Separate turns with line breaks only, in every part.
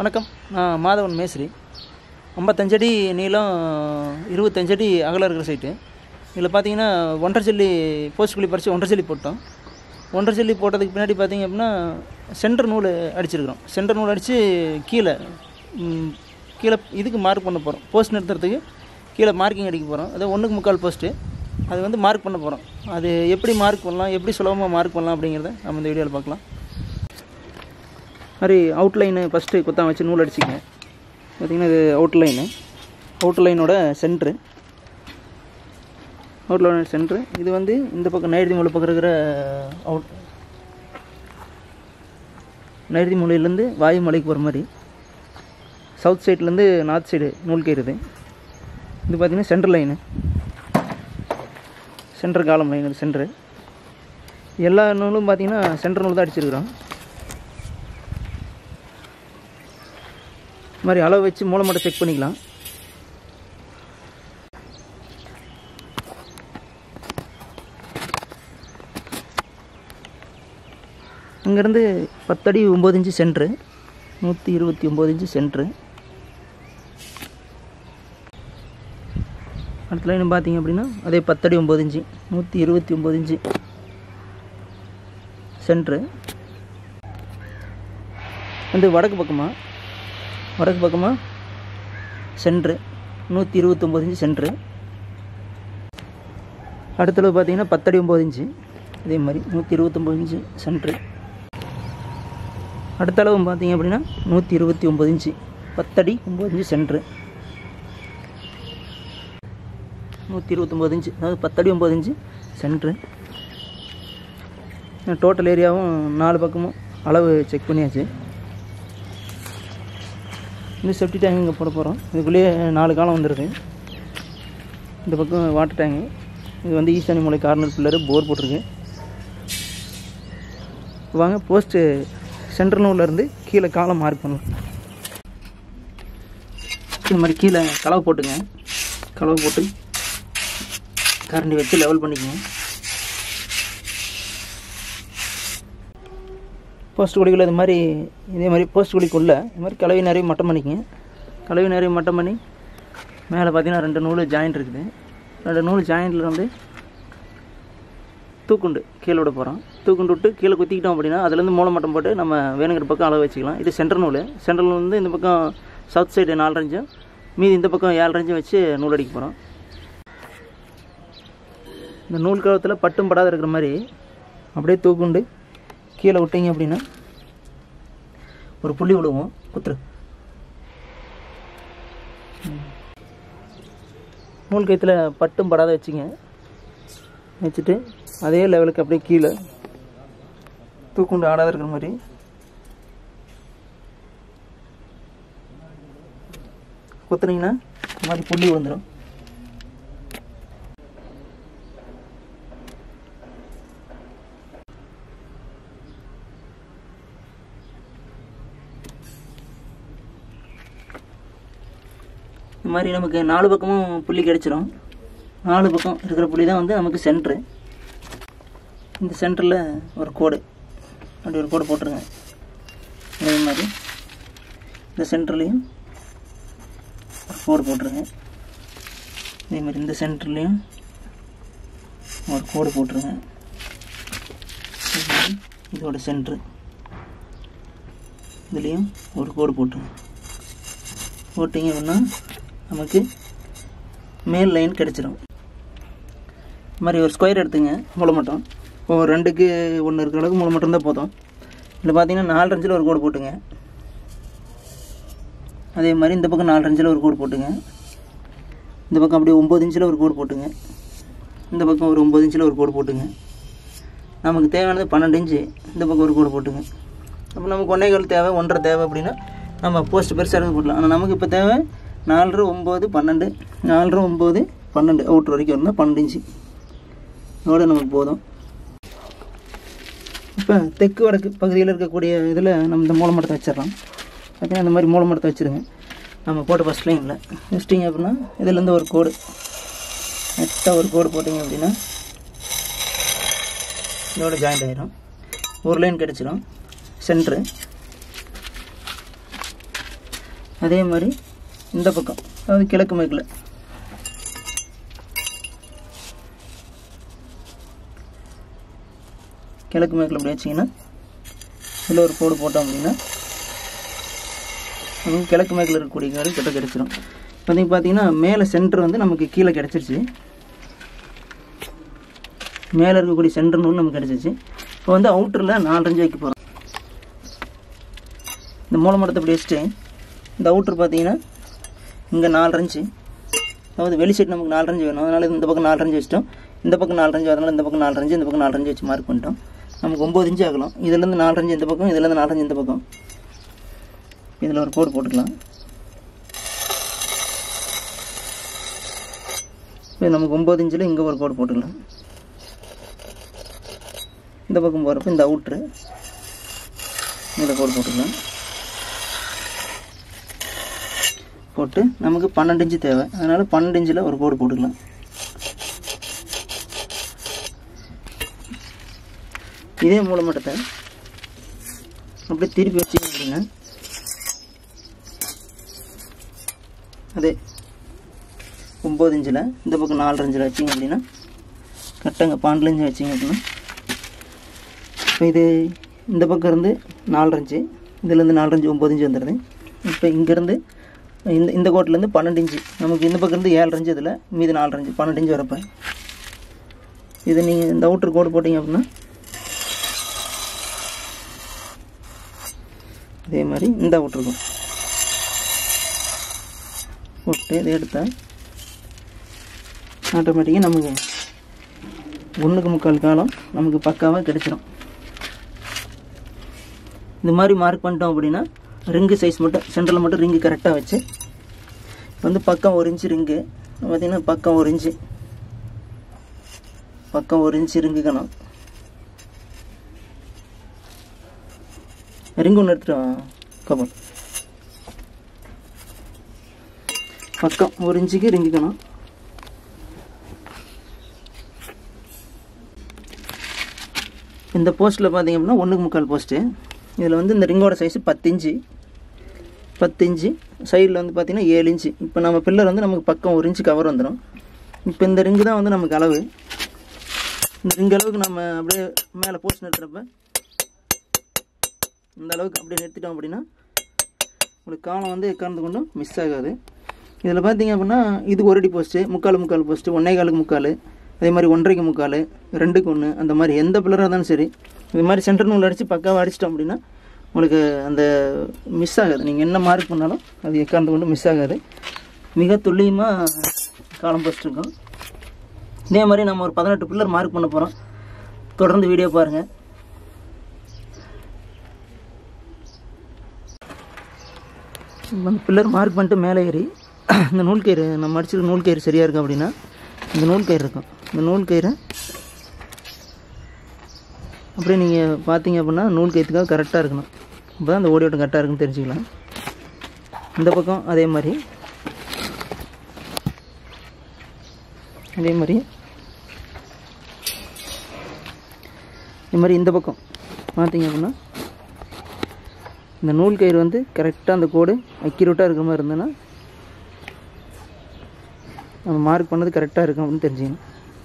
வணக்கம் நான் மாதவன் மேஸ்திரி ஐம்பத்தஞ்சடி நீளம் இருபத்தஞ்சடி அகலம் இருக்கிற சைட்டு இதில் பார்த்தீங்கன்னா ஒன்றரை ஜல்லி போஸ்ட் குழி பறித்து ஒன்றரை ஜல்லி போட்டோம் ஒன்றரை ஜல்லி போட்டதுக்கு பின்னாடி பார்த்தீங்க அப்படின்னா சென்டர் நூல் அடிச்சிருக்கிறோம் சென்டர் நூல் அடித்து கீழே ம், கீழே இதுக்கு மார்க் பண்ண போகிறோம் போஸ்ட் நிறுத்துறதுக்கு கீழே மார்க்கிங் அடிக்க போகிறோம் அது ஒன்றுக்கு முக்கால் போஸ்ட்டு அது வந்து மார்க் பண்ண போகிறோம் அது எப்படி மார்க் பண்ணலாம் எப்படி சுலபமாக மார்க் பண்ணலாம் அப்படிங்கிறத நம்ம இந்த வீடியோவில் பார்க்கலாம் மாதிரி அவுட்லைனு ஃபஸ்ட்டு குத்தான் வச்சு நூல் அடிச்சிங்க பார்த்திங்கன்னா இது அவுட்லைனு அவுட்லைனோட சென்ட்ரு அவுட்லைனோட சென்ட்ரு இது வந்து இந்த பக்கம் நைருதி மூலை பக்கம் இருக்கிற அவுட் நைருதி மூலையிலேருந்து வாயு மலைக்கு போகிற மாதிரி சவுத் சைட்லேருந்து நார்த் சைடு நூல் கயிறுது இது பார்த்திங்கன்னா central line centre column line இது சென்ட்ரு எல்லா நூலும் பார்த்திங்கன்னா சென்டர் நூல் தான் அடிச்சிருக்கிறோம் இது மாதிரி அளவு வச்சு மூளை மட்டும் செக் பண்ணிக்கலாம் இங்கேருந்து பத்தடி ஒம்பது இன்ச்சு சென்ட்ரு நூற்றி இருபத்தி ஒம்பது இன்ச்சு சென்ட்ரு அடுத்த லைன் பார்த்தீங்க அப்படின்னா அதே பத்தடி ஒம்பது இன்ச்சு நூற்றி இருபத்தி ஒம்பது இன்ச்சு சென்ட்ரு வந்து வடக்கு பக்கமாக வடக்கு பக்கமாக சென்ட்ரு நூற்றி இருபத்தொம்போது இன்ச்சு சென்ட்ரு அடுத்தளவு பார்த்தீங்கன்னா பத்தடி ஒம்பது இன்ச்சு அதே மாதிரி நூற்றி இருபத்தொம்போது இன்ச்சு சென்ட்ரு அடுத்த அளவு பார்த்தீங்க அப்படின்னா நூற்றி இருபத்தி ஒம்பது இன்ச்சு பத்தடி ஒம்பது இன்ச்சு சென்ட்ரு நூற்றி இருபத்தொம்போது இன்ச்சு அதாவது பத்தடி ஒம்பது இன்ச்சு சென்ட்ரு டோட்டல் ஏரியாவும் நாலு பக்கமும் அளவு செக் பண்ணியாச்சு இந்த செப்டி டேங்க் இங்கே போட போகிறோம் இதுக்குள்ளேயே நாலு காலம் வந்துருக்கு இந்த பக்கம் வாட்டர் டேங்கு இது வந்து ஈசானி மூலை கார்னர் பில்லரு போர் போட்டிருக்கு வாங்க போஸ்ட்டு சென்ட்ரல் நூல்லேருந்து கீழே காலம் மார்க் பண்ணலாம் இந்த மாதிரி கீழே கலவை போட்டுங்க கலவை போட்டு கரண்டி வச்சு லெவல் பண்ணிக்கங்க போஸ்ட் குழிக்குள்ள இது மாதிரி இதே மாதிரி போஸ்ட் குழிக்குள்ள இது மாதிரி கலவை நிறைய மட்டம் பண்ணிக்கங்க கலவை நிறைய மட்டம் பண்ணி மேலே பார்த்தீங்கன்னா ரெண்டு நூல் ஜாயிண்ட் இருக்குது ரெண்டு நூல் ஜாயிண்டில் வந்து தூக்குண்டு கீழே விட போகிறோம் தூக்குண்டு விட்டு கீழே குத்திக்கிட்டோம் அப்படின்னா அதுலேருந்து மூளை மட்டம் போட்டு நம்ம வேணுங்கிற பக்கம் அளவு வச்சுக்கலாம் இது சென்டர் நூல் சென்டர் நூல் வந்து இந்த பக்கம் சவுத் சைடு நாலு ரஞ்சும் மீதி இந்த பக்கம் ஏழு ரஞ்சும் வச்சு நூல் அடிக்க போகிறோம் இந்த நூல் கழுத்தில் பட்டும் படாத இருக்கிற மாதிரி அப்படியே தூக்குண்டு கீழே விட்டீங்க அப்படின்னா ஒரு புள்ளி விடுவோம் குத்துரு ம். நூல் கயத்தில் பட்டும் படாத வச்சுங்க வச்சுட்டு அதே லெவலுக்கு அப்படியே கீழே தூக்குண்டு ஆடாத இருக்கிற மாதிரி குத்துனீங்கன்னா இந்த மாதிரி புள்ளி விழுந்துடும் இந்த மாதிரி நமக்கு நாலு பக்கமும் புள்ளி கிடைச்சிரும் நாலு பக்கம் இருக்கிற புள்ளி தான் வந்து நமக்கு சென்ட்ரு இந்த சென்டரில் ஒரு கோடு அப்படி ஒரு கோடு போட்டுருங்க அதே மாதிரி இந்த சென்டர்லேயும் ஒரு கோடு போட்டுருங்க அதே மாதிரி இந்த சென்டர்லேயும் ஒரு கோடு போட்டுருங்க அதே மாதிரி இதோட சென்ட்ரு இதுலேயும் ஒரு கோடு போட்டுருங்க போட்டிங்க அப்படின்னா நமக்கு மேல் லைன் கிடச்சிரும் இது மாதிரி ஒரு ஸ்கொயர் எடுத்துங்க மூளை மட்டும் இப்போ ஒரு ரெண்டுக்கு ஒன்று இருக்கிற அளவுக்கு மூளை மட்டும் தான் போதும் இதில் பார்த்தீங்கன்னா நாலு ரஞ்சில் ஒரு கோடு போட்டுங்க அதே மாதிரி இந்த பக்கம் நாலு ரஞ்சில் ஒரு கோடு போட்டுங்க இந்த பக்கம் அப்படியே ஒம்பது இன்ச்சில் ஒரு கோடு போட்டுங்க இந்த பக்கம் ஒரு ஒம்பது இன்ச்சில் ஒரு கோடு போட்டுங்க நமக்கு தேவையானது பன்னெண்டு இன்ச்சு இந்த பக்கம் ஒரு கோடு போட்டுங்க அப்போ நமக்கு ஒன்றே கால் தேவை ஒன்றரை தேவை அப்படின்னா நம்ம போஸ்ட் பெருசாக இருந்து போடலாம் ஆனால் நமக்கு இப்போ தேவை நாலரை ஒம்பது பன்னெண்டு நாலரை ஒம்பது பன்னெண்டு அவுட்ரு வரைக்கும் இருந்தால் பன்னெண்டு இன்ச்சு இதோட நமக்கு போதும் இப்போ தெற்கு வடக்கு பகுதியில் இருக்கக்கூடிய இதில் நம்ம இந்த மூலமரத்தை வச்சிடலாம் பார்த்தீங்கன்னா இந்த மாதிரி மூலமரத்தை வச்சுருங்க நம்ம போட்ட ஃபஸ்ட் லைனில் வச்சிட்டிங்க அப்படின்னா இதுலேருந்து ஒரு கோடு நெட்டாக ஒரு கோடு போட்டிங்க அப்படின்னா இதோட ஜாயிண்ட் ஆயிரும் ஒரு லைன் கிடச்சிரும் சென்ட்ரு அதே மாதிரி இந்த பக்கம் அதாவது கிழக்கு மேற்கில் கிழக்கு மேற்கில் இப்படி வச்சிங்கன்னா இதில் ஒரு கோடு போட்டோம் அப்படின்னா நமக்கு கிழக்கு மேற்கில் இருக்கக்கூடிய காடு கிட்ட கிடச்சிரும் இப்போ நீங்கள் பார்த்தீங்கன்னா மேலே சென்டர் வந்து நமக்கு கீழே கிடச்சிருச்சு மேலே இருக்கக்கூடிய சென்டர் நூல் நமக்கு கிடச்சிருச்சு இப்போ வந்து அவுட்டரில் நாலஞ்சு வைக்க போகிறோம் இந்த மூலமரத்தை இப்படி வச்சுட்டு இந்த அவுட்ரு பார்த்தீங்கன்னா இங்கே நாலரஞ்சு அதாவது வெளி சைடு நமக்கு நாலரஞ்சு வேணும் அதனால் இந்த பக்கம் நாலரஞ்சு வச்சிட்டோம் இந்த பக்கம் நாலரஞ்சு அதனால் இந்த பக்கம் நாலரஞ்சு இந்த பக்கம் நாலரஞ்சு வச்சு மார்க் பண்ணிட்டோம் நமக்கு ஒம்பது இன்ச்சு ஆகலாம் இதுலேருந்து நாலரஞ்சு இந்த பக்கம் இதுலேருந்து நாலரஞ்சு இந்த பக்கம் இதில் ஒரு கோடு போட்டுக்கலாம் இப்போ நமக்கு ஒம்பது இன்ச்சில் இங்கே ஒரு கோடு போட்டுக்கலாம் இந்த பக்கம் போகிறப்ப இந்த அவுட்ரு இதில் கோடு போட்டுக்கலாம் போட்டு நமக்கு பன்னெண்டு இன்ச்சு தேவை அதனால் பன்னெண்டு இன்ச்சில் ஒரு கோடு போட்டுக்கலாம் இதே மூலமட்டத்தை அப்படியே திருப்பி வச்சிங்க அப்படின்னா அதே ஒம்பது இன்ச்சில் இந்த பக்கம் நாலரை இன்ச்சில் வச்சிங்க அப்படின்னா கரெக்டாங்க பன்னெண்டு இன்ச்சு வச்சிங்க அப்படின்னா இப்போ இது இந்த பக்கம் இருந்து நாலரஞ்சு இதுலேருந்து நாலரஞ்சு ஒம்பது இன்ச்சு வந்துடுது இப்போ இங்கேருந்து இந்த இந்த கோட்டிலேருந்து பன்னெண்டு இன்ச்சு நமக்கு இந்த பக்கம் இருந்து ஏழு இன்ச்சு இதில் மீது நாலு இன்ச்சு பன்னெண்டு இன்ச்சு வரப்போ இது நீங்கள் இந்த அவுட்ரு கோடு போட்டிங்க அப்படின்னா அதே மாதிரி இந்த அவுட்ருக்கும் போட்டு இதை எடுத்தால் ஆட்டோமேட்டிக்காக நமக்கு ஒன்றுக்கு முக்கால் காலம் நமக்கு பக்காவாக கிடைச்சிரும் இந்த மாதிரி மார்க் பண்ணிட்டோம் அப்படின்னா ரிங்கு சைஸ் மட்டும் சென்டரில் மட்டும் ரிங்கு கரெக்டாக வச்சு வந்து பக்கம் ஒரு இன்ச்சு ரிங்கு பார்த்தீங்கன்னா பக்கம் ஒரு இன்ச்சு பக்கம் ஒரு இன்ச்சு ரிங்குக்கணும் ரிங்கு ஒன்று எடுத்துட்டு கபல் பக்கம் ஒரு இன்ச்சுக்கு ரிங்குக்கணும் இந்த போஸ்ட்டில் பார்த்தீங்க அப்படின்னா ஒன்றுக்கு முக்கால் போஸ்ட்டு இதில் வந்து இந்த ரிங்கோட சைஸு பத்து இன்ச்சு பத்து இன்ச்சு சைடில் வந்து பார்த்திங்கன்னா ஏழு இன்ச்சு இப்போ நம்ம பில்லர் வந்து நமக்கு பக்கம் ஒரு இன்ச்சு கவர் வந்துடும் இப்போ இந்த ரிங்கு தான் வந்து நமக்கு அளவு இந்த ரிங்கு அளவுக்கு நம்ம அப்படியே மேலே போஸ்ட் நிறுத்துறப்ப இந்த அளவுக்கு அப்படியே நிறுத்திட்டோம் அப்படின்னா உங்களுக்கு காலம் வந்து எக்காரணத்து கொண்டும் மிஸ் ஆகாது இதில் பார்த்தீங்க அப்படின்னா இது ஒரு அடி போஸ்ட்டு முக்கால் முக்கால் போஸ்ட்டு ஒன்றே காலுக்கு முக்கால் அதே மாதிரி ஒன்றரைக்கு முக்கால் ரெண்டுக்கு ஒன்று அந்த மாதிரி எந்த பில்லராக இருந்தாலும் சரி இது மாதிரி சென்டர் நூல் அடித்து பக்காவாக அடிச்சிட்டோம் அப்படின்னா உங்களுக்கு அந்த மிஸ் ஆகாது நீங்கள் என்ன மார்க் பண்ணாலும் அது எக்காரணத்து கொண்டு மிஸ் ஆகாது மிக துல்லியமாக காலம் போஸ்ட் இருக்கும் இதே மாதிரி நம்ம ஒரு பதினெட்டு பில்லர் மார்க் பண்ண போகிறோம் தொடர்ந்து வீடியோ பாருங்கள் அந்த பில்லர் மார்க் பண்ணிட்டு மேலே ஏறி இந்த நூல் கயிறு நம்ம அடிச்சிருக்க நூல் கயிறு சரியாக இருக்கும் அப்படின்னா இந்த நூல் கயிறு இருக்கும் இந்த நூல் கயிறை அப்படியே நீங்கள் பார்த்தீங்க அப்படின்னா நூல் கயிற்றுக்காக கரெக்டாக இருக்கணும் அப்போ தான் அந்த ஓடி ஓட்டம் கரெக்டாக இருக்குன்னு தெரிஞ்சுக்கலாம் இந்த பக்கம் அதே மாதிரி அதே மாதிரி இது மாதிரி இந்த பக்கம் பார்த்தீங்க அப்படின்னா இந்த நூல் கயிறு வந்து கரெக்டாக அந்த கோடு அக்யூரேட்டாக இருக்கிற மாதிரி இருந்ததுன்னா நம்ம மார்க் பண்ணது கரெக்டாக இருக்கும் அப்படின்னு தெரிஞ்சுக்கணும்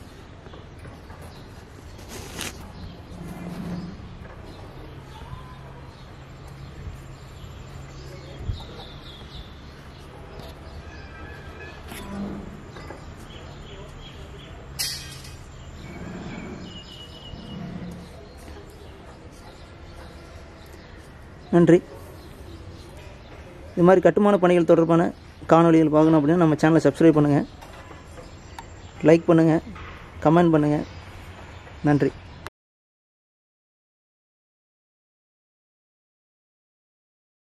நன்றி இது மாதிரி கட்டுமான பணிகள் தொடர்பான காணொளிகள் பார்க்கணும் அப்படின்னா நம்ம சேனலை சப்ஸ்கிரைப் பண்ணுங்கள் லைக் பண்ணுங்கள் கமெண்ட் பண்ணுங்கள் நன்றி